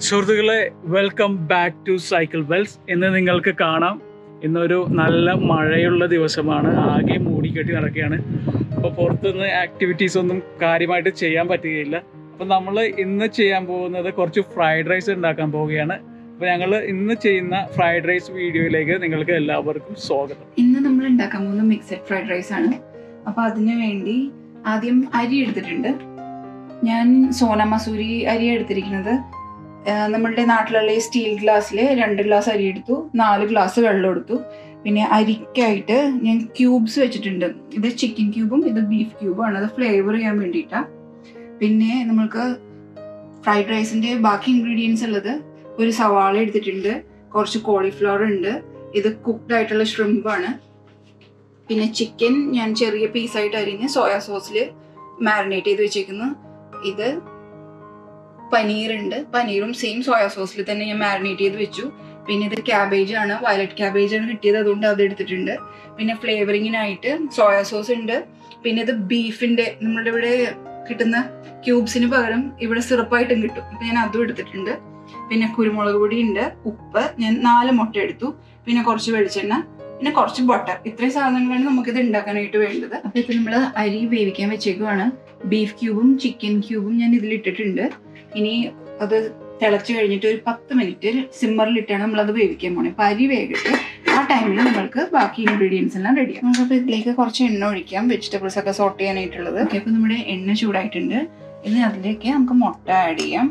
സുഹൃത്തുക്കളെ welcome back to cycle wells ഇന്ന് നിങ്ങൾക്ക് കാണാം ഇന്നൊരു നല്ല മഴയുള്ള ദിവസമാണ് ആകെ മൂടിക്കെട്ടി നടക്കുകയാണ് അപ്പോൾ പുറത്തുനിന്ന് ആക്ടിവിറ്റീസ് ഒന്നും കാര്യമായിട്ട് ചെയ്യാൻ പറ്റുകയില്ല അപ്പോൾ നമ്മൾ ഇന്ന് ചെയ്യാൻ പോകുന്നത് കുറച്ച് ഫ്രൈഡ് റൈസ് ഉണ്ടാക്കാൻ പോവുകയാണ് അപ്പോൾ ഞങ്ങൾ ഇന്ന് ചെയ്യുന്ന ഫ്രൈഡ് റൈസ് വീഡിയോയിലേക്ക് നിങ്ങൾക്ക് എല്ലാവർക്കും സ്വാഗതം ഇന്ന് നമ്മൾ ഉണ്ടാക്കാൻ പോകുന്ന മിക്സഡ് ഫ്രൈഡ് റൈസ് ആണ് അപ്പൊ അതിനു വേണ്ടി ആദ്യം അരി എടുത്തിട്ടുണ്ട് ഞാൻ സോന മസൂരി അരി എടുത്തിരിക്കുന്നത് ആ, നമ്മളുടെ നാട്ടിലുള്ള ഈ സ്റ്റീൽ ഗ്ലാസ്സിൽ രണ്ട് ഗ്ലാസ് അരി എടുത്തു നാല് ഗ്ലാസ് വെള്ളം എടുത്തു പിന്നെ അരിക്കായിട്ട് ഞാൻ ക്യൂബ്സ് വെച്ചിട്ടുണ്ട് ഇത് ചിക്കൻ ക്യൂബും ഇത് ബീഫ് ക്യൂബും ആണ് അത് ഫ്ലേവർ ചെയ്യാൻ വേണ്ടിയിട്ടാണ് പിന്നെ നമ്മൾക്ക് ഫ്രൈഡ് റൈസിന്റെ ബാക്കി ഇൻഗ്രീഡിയൻസ് ഉള്ളത് ഒരു സവാള എടുത്തിട്ടുണ്ട് കുറച്ച് കോളിഫ്ലവർ ഉണ്ട് ഇത് കുക്ക്ഡ് ആയിട്ടുള്ള ഷ്രിമ്പ് ആണ് പിന്നെ ചിക്കൻ ഞാൻ ചെറിയ പീസായിട്ട് അരിഞ്ഞ് സോയാ സോസിൽ മാരിനേറ്റ് ചെയ്ത് വെച്ചേക്കുന്നു ഇത് പനീറുണ്ട് പനീറും സെയിം സോയാ സോസിൽ തന്നെ ഞാൻ മാരിനേറ്റ് ചെയ്ത് വെച്ചു പിന്നെ ഇത് ക്യാബേജ് ആണ് വയലറ്റ് ക്യാബേജ് ആണ് കിട്ടിയത് അതുകൊണ്ട് അത് എടുത്തിട്ടുണ്ട് പിന്നെ ഫ്ലേവറിങ്ങിനായിട്ട് സോയാ സോസ് ഉണ്ട് പിന്നെ ഇത് ബീഫിന്റെ നമ്മളുടെ ഇവിടെ കിട്ടുന്ന ക്യൂബ്സിന് പകരം ഇവിടെ സിറപ്പായിട്ടും കിട്ടും ഇപ്പൊ ഞാൻ അതും എടുത്തിട്ടുണ്ട് പിന്നെ കുരുമുളക് പൊടി ഉണ്ട് ഉപ്പ് ഞാൻ നാല് മുട്ട എടുത്തു പിന്നെ കുറച്ച് വെളിച്ചെണ്ണ പിന്നെ കുറച്ച് ബട്ടർ ഇത്രയും സാധനങ്ങളാണ് നമുക്കിത് ഉണ്ടാക്കാനായിട്ട് വേണ്ടത് അപ്പൊ ഇപ്പൊ നമ്മൾ അരി വേവിക്കാൻ വെച്ചേക്കുവാണ് ബീഫ് ക്യൂബും ചിക്കൻ ക്യൂബും ഞാൻ ഇതിൽ ഇട്ടിട്ടുണ്ട് ഇനി അത് തിളച്ച് കഴിഞ്ഞിട്ട് ഒരു പത്ത് മിനിറ്റ് സിമ്മറിലിട്ടാണ് നമ്മൾ അത് വേവിക്കാൻ പോണേ അപ്പൊ അരി വേഗട്ടെ ആ ടൈമിൽ നമ്മൾക്ക് ബാക്കി ഇൻഗ്രീഡിയൻസ് എല്ലാം റെഡിയാണ് നമുക്കപ്പോൾ ഇതിലേക്ക് കുറച്ച് എണ്ണ ഒഴിക്കാം വെജിറ്റബിൾസ് ഒക്കെ സോർട്ട് ചെയ്യാനായിട്ടുള്ളത് ഓക്കെ അപ്പൊ നമ്മുടെ എണ്ണ ചൂടായിട്ടുണ്ട് ഇനി അതിലേക്ക് നമുക്ക് മുട്ട ആഡ് ചെയ്യാം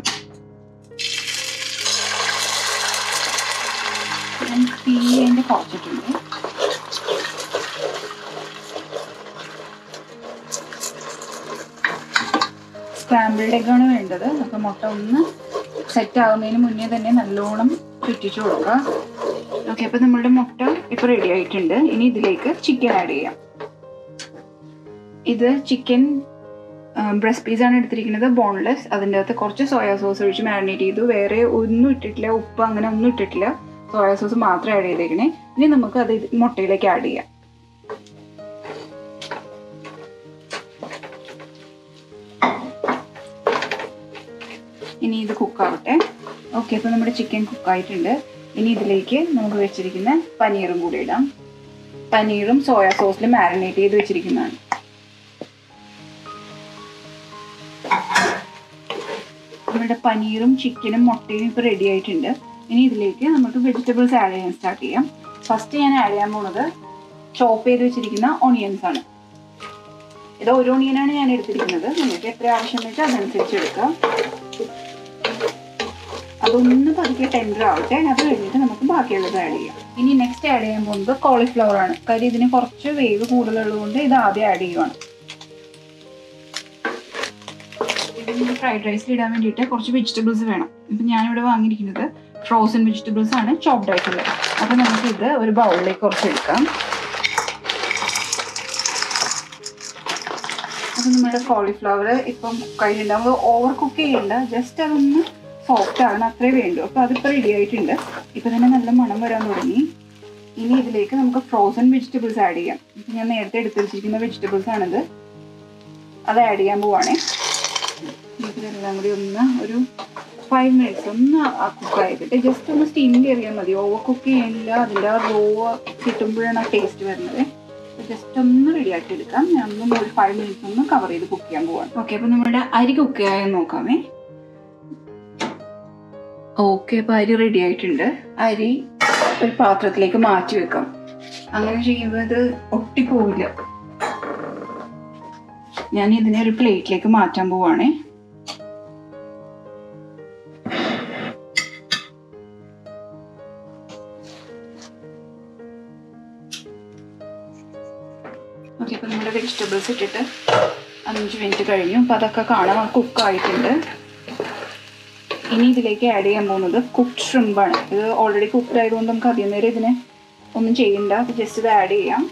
ഞാൻ തീ അതിൻ്റെ കുറച്ചിട്ടുണ്ട് സ്ക്രാമ്പിൾഡ് എഗ്ഗാണ് വേണ്ടത് അപ്പൊ മുട്ട ഒന്ന് സെറ്റ് ആവുന്നതിന് മുന്നേ തന്നെ നല്ലോണം ചുറ്റിച്ചു കൊടുക്കുക ഓക്കെ അപ്പൊ നമ്മളുടെ മുട്ട ഇപ്പൊ റെഡി ആയിട്ടുണ്ട് ഇനി ഇതിലേക്ക് ചിക്കൻ ആഡ് ചെയ്യാം ഇത് ചിക്കൻ ബ്രസ്റ്റ് പീസ് ആണ് എടുത്തിരിക്കുന്നത് ബോൺലെസ് അതിൻ്റെ അകത്ത് കുറച്ച് സോയാ സോസ് ഒഴിച്ച് മാരിനേറ്റ് ചെയ്തു വേറെ ഒന്നും ഇട്ടിട്ടില്ല ഉപ്പ് അങ്ങനെ ഒന്നും ഇട്ടിട്ടില്ല സോയാ സോസ് മാത്രം ആഡ് ചെയ്തേക്കണേ ഇനി നമുക്ക് അത് ഇത് മുട്ടയിലേക്ക് ആഡ് ചെയ്യാം ഇനി ഇത് കുക്കാവട്ടെ ഓക്കെ അപ്പോൾ നമ്മുടെ ചിക്കൻ കുക്കായിട്ടുണ്ട് ഇനി ഇതിലേക്ക് നമുക്ക് വെച്ചിരിക്കുന്ന പനീറും കൂടി ഇടാം പനീറും സോയാ സോസിൽ മാരിനേറ്റ് ചെയ്ത് വെച്ചിരിക്കുന്നതാണ് നമ്മുടെ പനീറും ചിക്കനും മുട്ടയും ഇപ്പോൾ റെഡി ആയിട്ടുണ്ട് ഇനി ഇതിലേക്ക് നമുക്ക് വെജിറ്റബിൾസ് ആഡ് ചെയ്യാൻ സ്റ്റാർട്ട് ചെയ്യാം ഫസ്റ്റ് ഞാൻ ആഡ് ചെയ്യാൻ പോകുന്നത് ചോപ്പ് ചെയ്ത് വെച്ചിരിക്കുന്ന ഓണിയൻസ് ആണ് ഇത് ഒരു ഓണിയനാണ് ഞാൻ എടുത്തിരിക്കുന്നത് നിങ്ങൾക്ക് എത്ര ആവശ്യം വെച്ചാൽ അതനുസരിച്ച് എടുക്കാം അതൊന്ന് പതുക്കെ ടെൻഡർ ആവട്ടെ അത് കഴിഞ്ഞിട്ട് നമുക്ക് ബാക്കിയുള്ളത് ആഡ് ചെയ്യാം ഇനി നെക്സ്റ്റ് ആഡ് ചെയ്യാൻ പോകുന്നത് കോളിഫ്ലവർ ആണ് കാര്യം ഇതിന് കുറച്ച് വേവ് കൂടുതലുള്ളതുകൊണ്ട് ഇത് ആദ്യം ആഡ് ചെയ്യുവാണ് ഫ്രൈഡ് റൈസിൽ ഇടാൻ വേണ്ടിയിട്ട് കുറച്ച് വെജിറ്റബിൾസ് വേണം ഇപ്പം ഞാനിവിടെ വാങ്ങിയിരിക്കുന്നത് ഫ്രോസൺ വെജിറ്റബിൾസ് ആണ് ചോപ്ഡ് ആയിട്ടുള്ളത് അപ്പം നമുക്ക് ഇത് ഒരു ബൗളിലേക്ക് കുറച്ച് എടുക്കാം അപ്പം നമ്മുടെ കോളിഫ്ലവർ ഇപ്പം കുക്കായിട്ടുണ്ടാവും ഓവർ കുക്ക് ചെയ്യണ്ട ജസ്റ്റ് അതൊന്ന് സോഫ്റ്റ് ആകണം അത്രേ വേണ്ടു അപ്പോൾ അതിപ്പോൾ റെഡി ആയിട്ടുണ്ട് ഇപ്പം തന്നെ നല്ല മണം വരാൻ തുടങ്ങി ഇനി ഇതിലേക്ക് നമുക്ക് ഫ്രോസൺ വെജിറ്റബിൾസ് ആഡ് ചെയ്യാം ഇപ്പം ഞാൻ നേരത്തെ എടുത്ത് വെച്ചിരിക്കുന്ന വെജിറ്റബിൾസ് ആണിത് അത് ആഡ് ചെയ്യാൻ പോവാണേ ഇതെല്ലാം കൂടി ഒന്ന് ഒരു ഫൈവ് മിനിറ്റ്സ് ഒന്ന് കുക്ക് ആയിക്കട്ടെ ജസ്റ്റ് ഒന്ന് സ്റ്റീം കയറിയാൽ മതി ഓവർ കുക്ക് ചെയ്യാനില്ല അതിൻ്റെ ആ റോ കിട്ടുമ്പോഴാണ് ആ ടേസ്റ്റ് വരുന്നത് ജസ്റ്റ് ഒന്ന് റെഡി ആക്കി എടുക്കാം ഞാൻ ഒന്നും ഒരു ഫൈവ് മിനിറ്റ്സ് ഒന്ന് കവർ ചെയ്ത് കുക്ക് ചെയ്യാൻ പോവാണ് ഓക്കെ അപ്പോൾ നമ്മുടെ അരി കുക്ക് ആയെന്ന് നോക്കാമേ ഓക്കെ അപ്പോൾ അരി റെഡി ആയിട്ടുണ്ട് അരി ഒരു പാത്രത്തിലേക്ക് മാറ്റി വെക്കാം അങ്ങനെ ചെയ്യുമ്പോൾ ഇത് ഒട്ടിപ്പോവില്ല ഞാൻ ഇതിനെ ഒരു പ്ലേറ്റിലേക്ക് മാറ്റാൻ പോവാണേ ഓക്കെ അപ്പോൾ നമ്മുടെ വെജിറ്റബിൾസ് ഇട്ടിട്ട് അഞ്ച് മിനിറ്റ് കഴിഞ്ഞു അപ്പോൾ അതൊക്കെ കാണാൻ കുക്കായിട്ടുണ്ട് ഇനി ഇതിലേക്ക് ആഡ് ചെയ്യാൻ പോകുന്നത് കുക്ക്ഡ് ഷ്രിമ്പാണ് ഇത് ഓൾറെഡി കുക്ക്ഡ് ആയതുകൊണ്ട് നമുക്ക് അധികം നേരം ഇതിനെ ഒന്നും ചെയ്യണ്ട ജസ്റ്റ് ഇത് ആഡ് ചെയ്യാം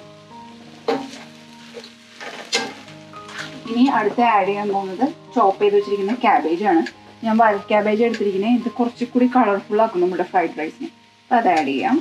ഇനി അടുത്ത് ആഡ് ചെയ്യാൻ പോകുന്നത് ചോപ്പ് ചെയ്ത് വെച്ചിരിക്കുന്ന ക്യാബേജ് ആണ് ഞാൻ വൈറ്റ് ക്യാബേജ് എടുത്തിരിക്കുന്നത് ഇത് കുറച്ചുകൂടി കളർഫുൾ ആക്കും നമ്മുടെ ഫ്രൈഡ് റൈസിന് അപ്പം അത് ആഡ് ചെയ്യാം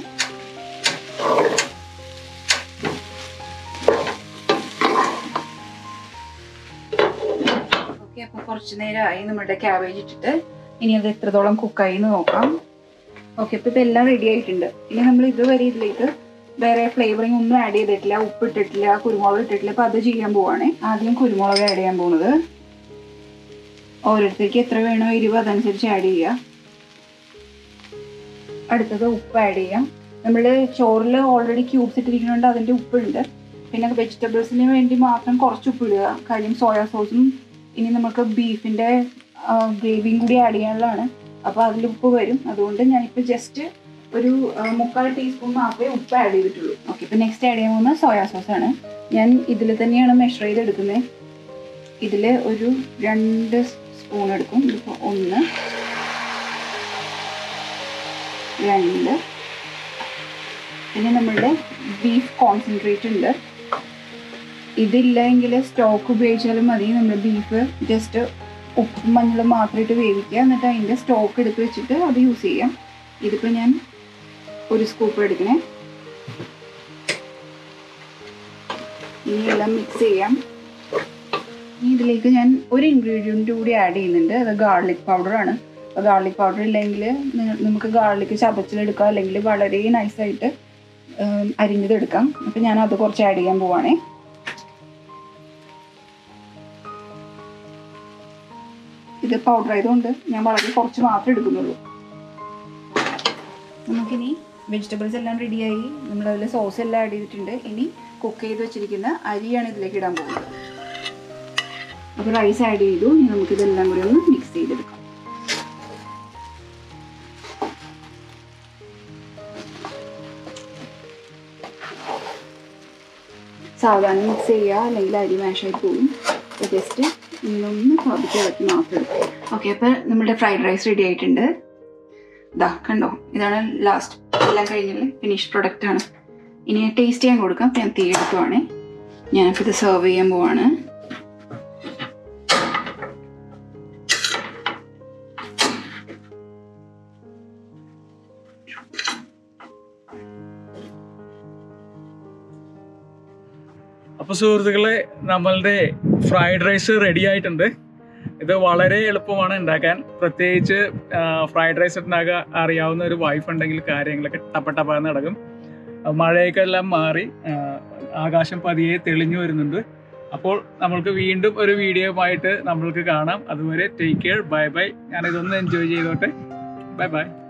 ഓക്കെ അപ്പോൾ കുറച്ച് നേരമായി നമ്മുടെ ക്യാബേജ് ഇട്ടിട്ട് ഇനി അത് എത്രത്തോളം കുക്കായി എന്ന് നോക്കാം ഓക്കെ ഇപ്പൊ ഇതെല്ലാം റെഡി ആയിട്ടുണ്ട് ഇനി നമ്മൾ ഇതുവരെ ഇതിലേക്ക് വേറെ ഫ്ലേവറിങ് ഒന്നും ആഡ് ചെയ്തിട്ടില്ല ഉപ്പ് ഇട്ടിട്ടില്ല കുരുമുളക് ഇട്ടിട്ടില്ല അപ്പൊ അത് ചെയ്യാൻ പോവാണ് ആദ്യം കുരുമുളക് ആഡ് ചെയ്യാൻ പോകുന്നത് ഓരോരുത്തർക്ക് എത്ര വേണോ എരിവ് അതനുസരിച്ച് ആഡ് ചെയ്യുക അടുത്തത് ഉപ്പ് ആഡ് ചെയ്യാം നമ്മൾ ചോറിൽ ഓൾറെഡി ക്യൂബ്സ് ഇട്ടിരിക്കുന്നതുകൊണ്ട് അതിൻ്റെ ഉപ്പുണ്ട് പിന്നെ വെജിറ്റബിൾസിന് വേണ്ടി മാത്രം കുറച്ച് ഉപ്പ് ഇടുക കാര്യം സോയാ സോസും ഇനി നമുക്ക് ബീഫിൻ്റെ ഗ്രേവിയും കൂടി ആഡ് ചെയ്യാനുള്ളതാണ് അപ്പോൾ അതിൽ ഉപ്പ് വരും അതുകൊണ്ട് ഞാനിപ്പോൾ ജസ്റ്റ് ഒരു ആ, മുക്കാൽ ടീസ്പൂൺ മാത്രമേ ഉപ്പ് ആഡ് ചെയ്തിട്ടുള്ളൂ ഓക്കെ ഇപ്പം നെക്സ്റ്റ് ആഡ് ചെയ്യാൻ പോകുന്നത് സോയാ സോസ് ആണ് ഞാൻ ഇതിൽ തന്നെയാണ് മെഷർ ചെയ്തെടുക്കുന്നത് ഇതിൽ ഒരു രണ്ട് സ്പൂൺ എടുക്കും ഇതിപ്പോൾ ഒന്ന് രണ്ട് പിന്നെ നമ്മളുടെ ബീഫ് കോൺസെൻട്രേറ്റ് ഉണ്ട് ഇതില്ലെങ്കിൽ സ്റ്റോക്ക് ഉപയോഗിച്ചാലും മതി നമ്മൾ ബീഫ് ജസ്റ്റ് ഉപ്പും മഞ്ഞളും മാത്രം ഇട്ട് വേവിക്കുക എന്നിട്ട് അതിൻ്റെ സ്റ്റോക്ക് എടുത്ത് വെച്ചിട്ട് അത് യൂസ് ചെയ്യാം ഇതിപ്പോൾ ഞാൻ ഒരു സ്കൂപ്പ് എടുക്കണേ ഇനി എല്ലാം മിക്സ് ചെയ്യാം ഇനി ഇതിലേക്ക് ഞാൻ ഒരു ഇൻഗ്രീഡിയൻറ്റ് കൂടി ആഡ് ചെയ്യുന്നുണ്ട് അത് ഗാർലിക് പൗഡറാണ് അപ്പോൾ ഗാർലിക് പൗഡർ ഇല്ലെങ്കിൽ നി- നമുക്ക് ഗാർലിക് ചതച്ചിലെടുക്കാം അല്ലെങ്കിൽ വളരെ നൈസായിട്ട് അരിഞ്ഞതെടുക്കാം അപ്പം ഞാൻ അത് കുറച്ച് ആഡ് ചെയ്യാൻ പോവാണേ ഇത് പൗഡർ ആയതുകൊണ്ട് ഞാൻ വളരെ കുറച്ച് മാത്രമേ എടുക്കുന്നുള്ളൂ നമുക്കിനി വെജിറ്റബിൾസ് എല്ലാം റെഡിയായി നമ്മൾ അതിൽ സോസ് എല്ലാം ആഡ് ചെയ്തിട്ടുണ്ട് ഇനി കുക്ക് ചെയ്ത് വെച്ചിരിക്കുന്ന അരിയാണ് ഇതിലേക്ക് ഇടാൻ പോകുന്നത് അപ്പോൾ റൈസ് ആഡ് ചെയ്തു ഇനി നമുക്കിതെല്ലാം കൂടി ഒന്ന് മിക്സ് ചെയ്തെടുക്കാം സാവധാനം മിക്സ് ചെയ്യുക അല്ലെങ്കിൽ അരി മാഷായി പോകും അപ്പോൾ ജസ്റ്റ് ഇന്നൊന്ന് പതുക്കെ ഇളക്കി മാത്രം എടുക്കും ഓക്കെ അപ്പോൾ നമ്മുടെ ഫ്രൈഡ് റൈസ് റെഡി ആയിട്ടുണ്ട് ഇതാ കണ്ടോ ഇതാണ് ലാസ്റ്റ് എല്ലാം കഴിഞ്ഞുള്ള ഫിനിഷ് പ്രൊഡക്റ്റ് ആണ് ഇനി ടേസ്റ്റ് ചെയ്യാൻ കൊടുക്കാം ഞാൻ തീ എടുക്കുവാണേ ഞാനിപ്പോൾ ഇത് സെർവ് ചെയ്യാൻ പോവാണ് അപ്പോൾ സുഹൃത്തുക്കളെ നമ്മളുടെ ഫ്രൈഡ് റൈസ് റെഡി ആയിട്ടുണ്ട് ഇത് വളരെ എളുപ്പമാണ് ഉണ്ടാക്കാൻ പ്രത്യേകിച്ച് ഫ്രൈഡ് റൈസ് ഉണ്ടാക്കാൻ അറിയാവുന്ന ഒരു വൈഫ് ഉണ്ടെങ്കിൽ കാര്യങ്ങളൊക്കെ ടപ്പ ടപ്പാന്ന് നടക്കും ആ, മഴയൊക്കെ എല്ലാം മാറി ആ, ആകാശം പതിയെ തെളിഞ്ഞു വരുന്നുണ്ട് അപ്പോൾ നമ്മൾക്ക് വീണ്ടും ഒരു വീഡിയോ ആയിട്ട് നമ്മൾക്ക് കാണാം അതുവരെ ടേക്ക് കെയർ ബൈ ബൈ ഞാനിതൊന്ന് എൻജോയ് ചെയ്തോട്ടെ ബൈ ബൈ